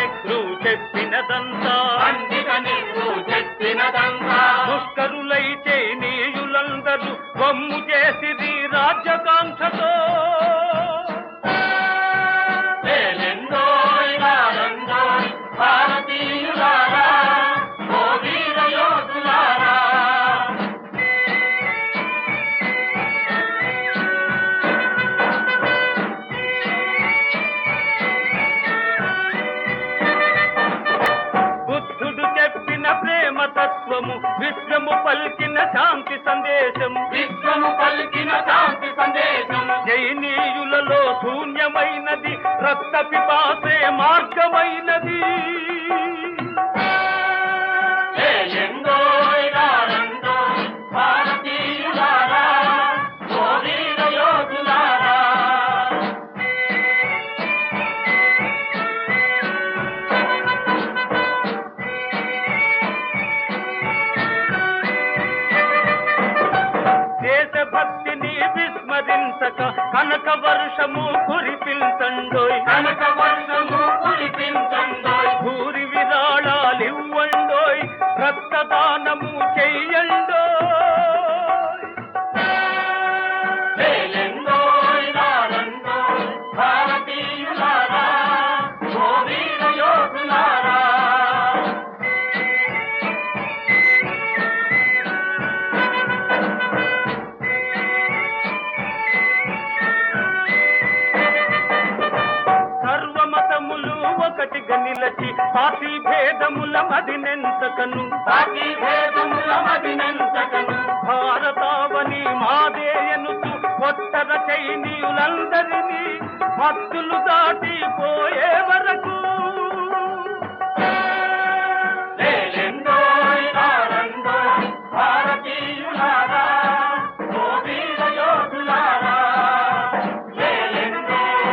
నెహ్రూ చెప్పినదంతా పండిత నెహ్రూ చెప్పినదంతా దుష్కరులైతే నీయులందరూ బొమ్ము చేసిరి రాజ్యకాంక్షతో లేలెందోయ్ లాలందోయ్ భారతీయులారా ఓ వీర యోధులారా బుద్ధుడు చెప్పిన ప్రేమ తత్వము విశ్వము పలికిన శాంతి సందేశము విశ్వము పలికిన శాంతి సందేశం జైనీయులలో శూన్యమైనది రక్త పిపాసే మార్గమైనది లేలెందోయ్ లాలందోయ్ భారతీయులారా ఓ వీర యోధులారా దేశభక్తిని విస్మరించక కనక వర్షము కురిపించండోయ్ కనక వర్షము కురిపించండోయ్ భూరి విరాళాలివ్వండోయ్ రక్తదానము చెయ్యండోయ్ లేలెందోయ్ లాలందోయ్ భారతీయులారా ఓ వీర యోధులారా సర్వమతములు ఒకటిగా నిలచి పార్టీ భేదముల మదినెంతకను పార్టీ భేదముల మదినంతకను భారతావని మాదేయనుతు కొట్టర చైనీయులందరినీ మత్తులు దాటిపోయే వరకు లేలెందోయ్ లాలందోయ్ భారతీయులారా ఓ వీర యోధులారా లేలెందోయ్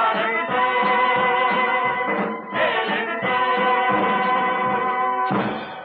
లాలందోయ్ లేలెందోయ్